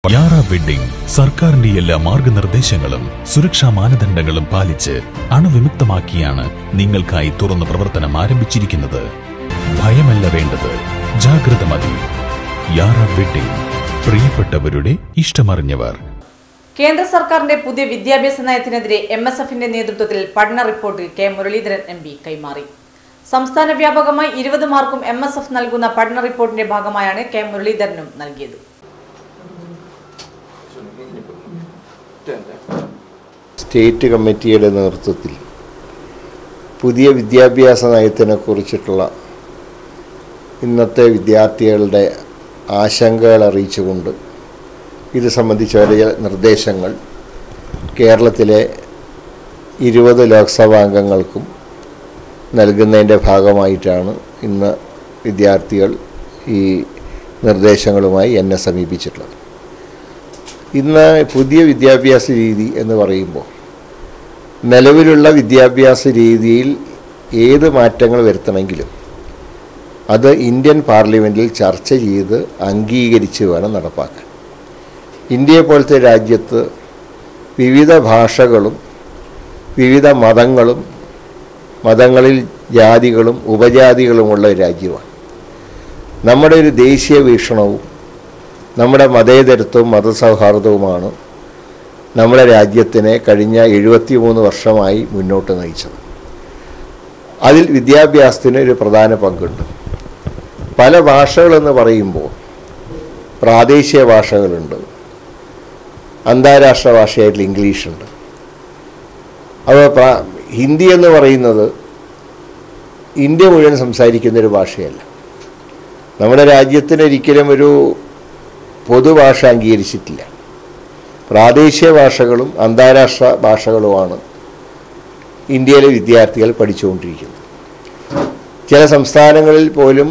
യാറ wedding സർക്കാരിന്റെ എല്ലാ മാർഗനിർദ്ദേശങ്ങളും സുരക്ഷാ മാനദണ്ഡങ്ങളും പാലിച്ച് അണുവിമുക്തമാക്കിയാണ് നിങ്ങൾക്കായി തുറന്ന് പ്രവർത്തനം ആരംഭിച്ചിരിക്കുന്നത് ഭയമല്ല വേണ്ടത് ജാഗ്രത മതി യാറ വെഡ്ഡിംഗ് പ്രിയപ്പെട്ടവരുടെ ഇഷ്ടമറിഞ്ഞവർ കേന്ദ്ര സർക്കാരിന്റെ പുതിയ വിദ്യാഭ്യാസ നയത്തിനെതിരെ എം എസ് എഫിന്റെ നേതൃത്വത്തിൽ പഠന report K Muraleedharan M P കൈമാറി സംസ്ഥാന വ്യാപകമായി ഇരുപത് മാർക്കും എം എസ് എഫ് നൽകുന്ന പഠന റിപ്പോർട്ടിന്റെ ഭാഗമായാണ് കെ മുരളീധരനും നൽകിയത് സ്റ്റേറ്റ് കമ്മിറ്റിയുടെ നേതൃത്വത്തിൽ പുതിയ വിദ്യാഭ്യാസ നയത്തിനെ കുറിച്ചിട്ടുള്ള ഇന്നത്തെ വിദ്യാർത്ഥികളുടെ ആശങ്കകൾ അറിയിച്ചുകൊണ്ട് ഇത് സംബന്ധിച്ച വലിയ നിർദ്ദേശങ്ങൾ കേരളത്തിലെ ഇരുപത് ലോക്സഭാംഗങ്ങൾക്കും നൽകുന്നതിൻ്റെ ഭാഗമായിട്ടാണ് ഇന്ന് വിദ്യാർത്ഥികൾ ഈ നിർദ്ദേശങ്ങളുമായി എന്നെ സമീപിച്ചിട്ടുള്ളത് ഇന്ന് പുതിയ വിദ്യാഭ്യാസ രീതി എന്ന് പറയുമ്പോൾ നിലവിലുള്ള വിദ്യാഭ്യാസ രീതിയിൽ ഏത് മാറ്റങ്ങൾ വരുത്തണമെങ്കിലും അത് ഇന്ത്യൻ പാർലമെൻറ്റിൽ ചർച്ച ചെയ്ത് അംഗീകരിച്ച് വേണം നടപ്പാക്കാൻ ഇന്ത്യയെ പോലത്തെ രാജ്യത്ത് വിവിധ ഭാഷകളും വിവിധ മതങ്ങളും മതങ്ങളിൽ ജാതികളും ഉപജാതികളുമുള്ള ഒരു രാജ്യമാണ് നമ്മുടെ ഒരു ദേശീയ വീക്ഷണവും നമ്മുടെ മതേതരത്വവും മതസൗഹാർദ്ദവുമാണ് നമ്മുടെ രാജ്യത്തിനെ കഴിഞ്ഞ എഴുപത്തിമൂന്ന് വർഷമായി മുന്നോട്ട് നയിച്ചത് അതിൽ വിദ്യാഭ്യാസത്തിന് ഒരു പ്രധാന പങ്കുണ്ട് പല ഭാഷകളെന്ന് പറയുമ്പോൾ പ്രാദേശിക ഭാഷകളുണ്ട് അന്താരാഷ്ട്ര ഭാഷയായിട്ടുള്ള ഇംഗ്ലീഷുണ്ട് അപ്പോൾ പ്രാ- ഹിന്ദി എന്ന് പറയുന്നത് ഇന്ത്യ മുഴുവൻ സംസാരിക്കുന്ന ഒരു ഭാഷയല്ല നമ്മുടെ രാജ്യത്തിന് ഒരിക്കലും ഒരു പൊതുഭാഷ അംഗീകരിച്ചിട്ടില്ല പ്രാദേശിക ഭാഷകളും അന്താരാഷ്ട്ര ഭാഷകളുമാണ് ഇന്ത്യയിലെ വിദ്യാർത്ഥികൾ പഠിച്ചുകൊണ്ടിരിക്കുന്നത് ചില സംസ്ഥാനങ്ങളിൽ പോലും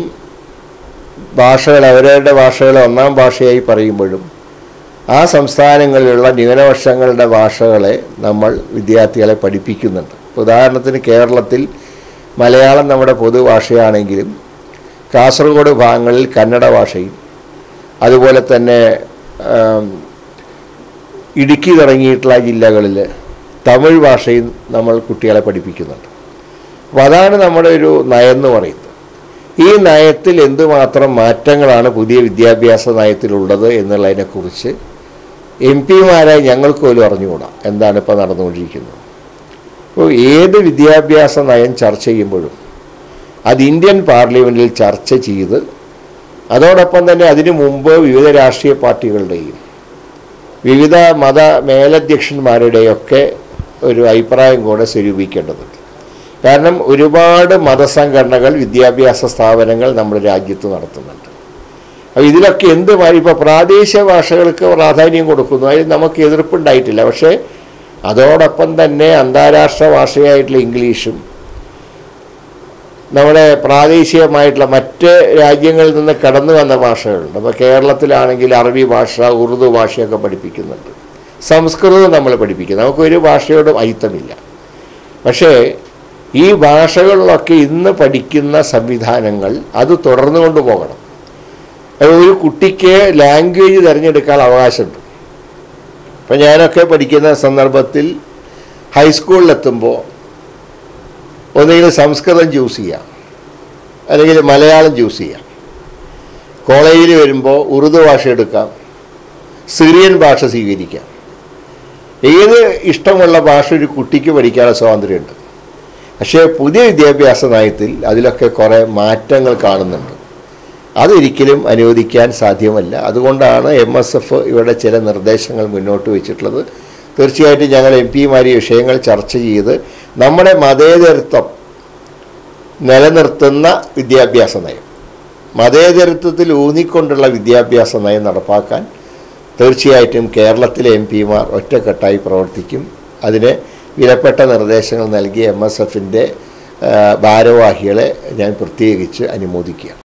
ഭാഷകൾ അവരവരുടെ ഭാഷകളെ ഒന്നാം ഭാഷയായി പറയുമ്പോഴും ആ സംസ്ഥാനങ്ങളിലുള്ള ന്യൂനപക്ഷങ്ങളുടെ ഭാഷകളെ നമ്മൾ വിദ്യാർത്ഥികളെ പഠിപ്പിക്കുന്നുണ്ട് ഉദാഹരണത്തിന് കേരളത്തിൽ മലയാളം നമ്മുടെ പൊതുഭാഷയാണെങ്കിലും കാസർഗോഡ് ഭാഗങ്ങളിൽ കന്നഡ ഭാഷയും അതുപോലെ തന്നെ ആം, ഇടുക്കി തുടങ്ങിയിട്ടുള്ള ജില്ലകളിൽ തമിഴ് ഭാഷയും നമ്മൾ കുട്ടികളെ പഠിപ്പിക്കുന്നുണ്ട് അപ്പോൾ അതാണ് നമ്മുടെ ഒരു നയം എന്ന് പറയുന്നത് ഈ നയത്തിൽ എന്തുമാത്രം മാറ്റങ്ങളാണ് പുതിയ വിദ്യാഭ്യാസ നയത്തിലുള്ളത് എന്നുള്ളതിനെക്കുറിച്ച് എം പിമാരായി ഞങ്ങൾക്ക് പോലും അറിഞ്ഞുകൂടാ എന്താണ് ഇപ്പോൾ നടന്നുകൊണ്ടിരിക്കുന്നത് അപ്പോൾ ഏത് വിദ്യാഭ്യാസ നയം ചർച്ച ചെയ്യുമ്പോഴും അത് ഇന്ത്യൻ പാർലമെൻറ്റിൽ ചർച്ച ചെയ്ത് അതോടൊപ്പം തന്നെ അതിനു മുമ്പ് വിവിധ രാഷ്ട്രീയ പാർട്ടികളുടെയും വിവിധ മത മേലധ്യക്ഷന്മാരുടെയൊക്കെ ഒരു അഭിപ്രായം കൂടെ സ്വരൂപിക്കേണ്ടതുണ്ട് കാരണം ഒരുപാട് മതസംഘടനകൾ വിദ്യാഭ്യാസ സ്ഥാപനങ്ങൾ നമ്മുടെ രാജ്യത്ത് നടത്തുന്നുണ്ട് അപ്പോൾ ഇതിലൊക്കെ എന്ത് മാറി ഇപ്പോൾ പ്രാദേശിക ഭാഷകൾക്ക് പ്രാധാന്യം കൊടുക്കുന്നു അതിൽ നമുക്ക് എതിർപ്പുണ്ടായിട്ടില്ല പക്ഷേ അതോടൊപ്പം തന്നെ അന്താരാഷ്ട്ര ഭാഷയായിട്ടുള്ള ഇംഗ്ലീഷും നമ്മുടെ പ്രാദേശികമായിട്ടുള്ള മറ്റ് രാജ്യങ്ങളിൽ നിന്ന് കടന്നു വന്ന ഭാഷകളുണ്ട് അപ്പോൾ കേരളത്തിലാണെങ്കിൽ അറബി ഭാഷ ഉറുദു ഭാഷയൊക്കെ പഠിപ്പിക്കുന്നുണ്ട് സംസ്കൃതം നമ്മൾ പഠിപ്പിക്കുന്നു നമുക്ക് ഒരു ഭാഷയോടും അയിത്തമില്ല പക്ഷേ ഈ ഭാഷകളിലൊക്കെ ഇന്ന് പഠിക്കുന്ന സംവിധാനങ്ങൾ അത് തുടർന്നു കൊണ്ടുപോകണം അത് ഒരു കുട്ടിക്ക് ലാംഗ്വേജ് തിരഞ്ഞെടുക്കാൻ അവകാശമുണ്ട് ഇപ്പം ഞാനൊക്കെ പഠിക്കുന്ന സന്ദർഭത്തിൽ ഹൈസ്കൂളിലെത്തുമ്പോൾ ഒന്നുകിൽ സംസ്കൃതം ചൂസ് ചെയ്യാം അല്ലെങ്കിൽ മലയാളം ചൂസ് ചെയ്യാം കോളേജിൽ വരുമ്പോൾ ഉറുദു ഭാഷ എടുക്കാം സിറിയൻ ഭാഷ സ്വീകരിക്കാം ഏത് ഇഷ്ടമുള്ള ഭാഷ ഒരു കുട്ടിക്ക് പഠിക്കാനുള്ള സ്വാതന്ത്ര്യമുണ്ട് പക്ഷേ പുതിയ വിദ്യാഭ്യാസ നയത്തിൽ അതിലൊക്കെ കുറേ മാറ്റങ്ങൾ കാണുന്നുണ്ട് അതൊരിക്കലും അനുവദിക്കാൻ സാധ്യമല്ല അതുകൊണ്ടാണ് എം എസ് എഫ് ഇവിടെ ചില നിർദ്ദേശങ്ങൾ മുന്നോട്ട് വെച്ചിട്ടുള്ളത് തീർച്ചയായിട്ടും ഞങ്ങൾ എം പിമാർ ഈ വിഷയങ്ങൾ ചർച്ച ചെയ്ത് നമ്മുടെ മതേതരത്വം നിലനിർത്തുന്ന വിദ്യാഭ്യാസ നയം മതേതരത്വത്തിൽ ഊന്നിക്കൊണ്ടുള്ള വിദ്യാഭ്യാസ നയം നടപ്പാക്കാൻ തീർച്ചയായിട്ടും കേരളത്തിലെ എം പിമാർ ഒറ്റക്കെട്ടായി പ്രവർത്തിക്കും അതിന് വിലപ്പെട്ട നിർദ്ദേശങ്ങൾ നൽകിയ എം എസ് എഫിൻ്റെ ഭാരവാഹികളെ ഞാൻ പ്രത്യേകിച്ച് അനുമോദിക്കുക